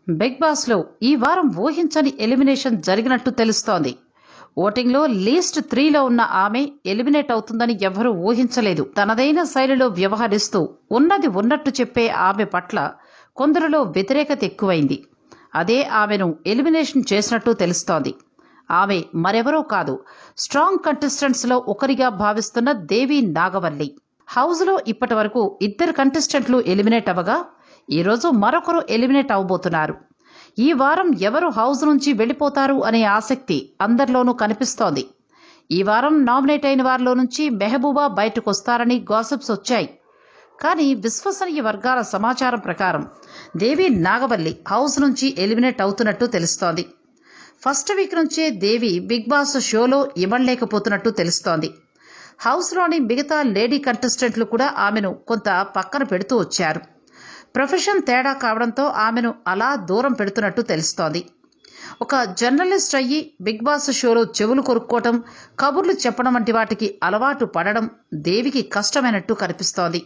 big బాస్లో ఈ వారం ఊహించని ఎలిమినేషన్ జరిగినట్టు తెలుస్తోంది ఓటింగ్లో లీస్ట్ త్రీలో ఉన్న ఆమె ఎలిమినేట్ అవుతుందని ఎవరూ ఊహించలేదు తనదైన శైలిలో వ్యవహరిస్తూ ఉన్నది ఉన్నట్టు చెప్పే ఆమె పట్ల కొందరిలో వ్యతిరేకత ఎక్కువైంది అదే ఆమెను ఎలిమినేషన్ చేసినట్టు తెలుస్తోంది ఆమె మరెవరో కాదు స్ట్రాంగ్ కంటెస్టెంట్స్లో ఒకరిగా భావిస్తున్న దేవి నాగవల్లి హౌస్లో ఇప్పటి వరకు ఇద్దరు కంటెస్టెంట్లు ఎలిమినేట్ అవ్వగా ఈరోజు మరొకరు ఎలిమినేట్ అవబోతున్నారు ఈ వారం ఎవరు హౌస్ నుంచి వెళ్ళిపోతారు అనే ఆసక్తి అందరిలోనూ కనిపిస్తోంది ఈ వారం నామినేట్ అయిన వారిలో నుంచి మెహబూబా బయటకు వస్తారని గాసిప్స్ వచ్చాయి కానీ విశ్వసనీయ వర్గాల సమాచారం ప్రకారం దేవి నాగవల్లి హౌస్ నుంచి ఎలిమినేట్ అవుతున్నట్టు తెలుస్తోంది ఫస్ట్ వీక్ నుంచే దేవి బిగ్ బాస్ షోలో ఇవ్వలేకపోతున్నట్టు తెలుస్తోంది హౌస్లోని మిగతా లేడీ కంటెస్టెంట్లు కూడా ఆమెను కొంత పక్కన పెడుతూ వచ్చారు ప్రొఫెషన్ తేడా కావడంతో ఆమెను అలా దూరం పెడుతున్నట్టు తెలుస్తోంది ఒక జర్నలిస్ట్ అయ్యి బిగ్ బాస్ షోలో చెవులు కొరుక్కోవటం కబుర్లు చెప్పడం వంటి వాటికి అలవాటు పడడం దేవికి కష్టమైనట్టు కనిపిస్తోంది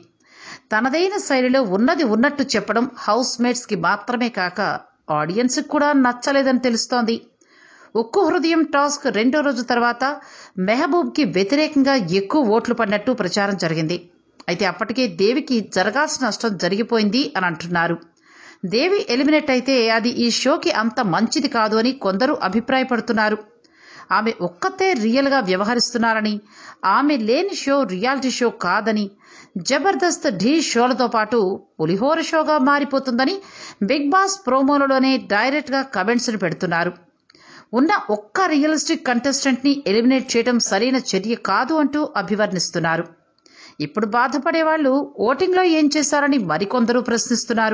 తనదైన శైలిలో ఉన్నది ఉన్నట్టు చెప్పడం హౌస్ మేట్స్కి మాత్రమే కాక ఆడియన్స్కి కూడా నచ్చలేదని తెలుస్తోంది ఉక్కు హృదయం టాస్క్ రెండో రోజు తర్వాత మెహబూబ్కి వ్యతిరేకంగా ఎక్కువ ఓట్లు పడినట్టు ప్రచారం జరిగింది అయితే అప్పటికే దేవికి జరగాల్సిన నష్టం జరిగిపోయింది అని అంటున్నారు దేవి ఎలిమినేట్ అయితే అది ఈ షోకి అంత మంచిది కాదు అని కొందరు అభిప్రాయపడుతున్నారు ఆమె ఒక్కతే రియల్గా వ్యవహరిస్తున్నారని ఆమె లేని షో రియాలిటీ షో కాదని జబర్దస్త్ ఢీ షోలతో పాటు పులిహోర షోగా మారిపోతుందని బిగ్ బాస్ ప్రోమోలలోనే డైరెక్ట్గా కమెంట్స్ని పెడుతున్నారు ఉన్న ఒక్క రియలిస్టిక్ కంటెస్టెంట్ని ఎలిమినేట్ చేయడం సరైన చర్య కాదు అంటూ అభివర్ణిస్తున్నారు ఇప్పుడు బాధపడే వాళ్ళు ఓటింగ్లో ఏం చేశారని మరికొందరు ప్రశ్నిస్తున్నారు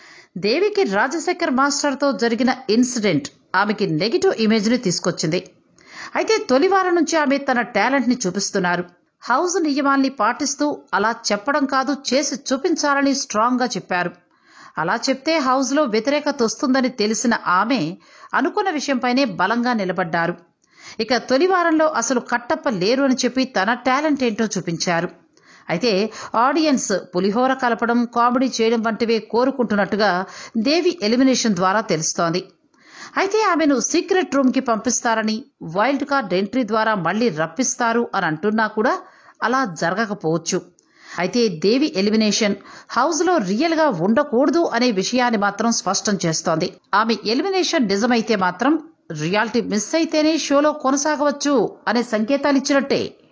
దేవికి రాజశేఖర్ మాస్టర్తో జరిగిన ఇన్సిడెంట్ ఆమెకి నెగిటివ్ ఇమేజ్ని తీసుకొచ్చింది అయితే తొలి వారం నుంచి ఆమె తన టాలెంట్ని చూపిస్తున్నారు హౌస్ నియమాల్ని పాటిస్తూ అలా చెప్పడం కాదు చేసి చూపించాలని స్ట్రాంగ్గా చెప్పారు అలా చెప్తే హౌస్లో వ్యతిరేకత వస్తుందని తెలిసిన ఆమె అనుకున్న విషయంపైనే బలంగా నిలబడ్డారు ఇక తొలి వారంలో అసలు కట్టప్ప లేరు అని చెప్పి తన టాలెంట్ ఏంటో చూపించారు అయితే ఆడియన్స్ పులిహోర కలపడం కామెడీ చేయడం వంటివే కోరుకుంటున్నట్టుగా దేవి ఎలిమినేషన్ ద్వారా తెలుస్తోంది అయితే ఆమెను సీక్రెట్ రూమ్కి పంపిస్తారని వైల్డ్ కార్డ్ ఎంట్రీ ద్వారా మళ్ళీ రప్పిస్తారు అని అంటున్నా కూడా అలా జరగకపోవచ్చు అయితే దేవి ఎలిమినేషన్ హౌస్లో రియల్గా ఉండకూడదు అనే విషయాన్ని మాత్రం స్పష్టం చేస్తోంది ఆమె ఎలిమినేషన్ నిజమైతే మాత్రం రియాలిటీ మిస్ అయితేనే షోలో కొనసాగవచ్చు అనే సంకేతాలు ఇచ్చినట్టే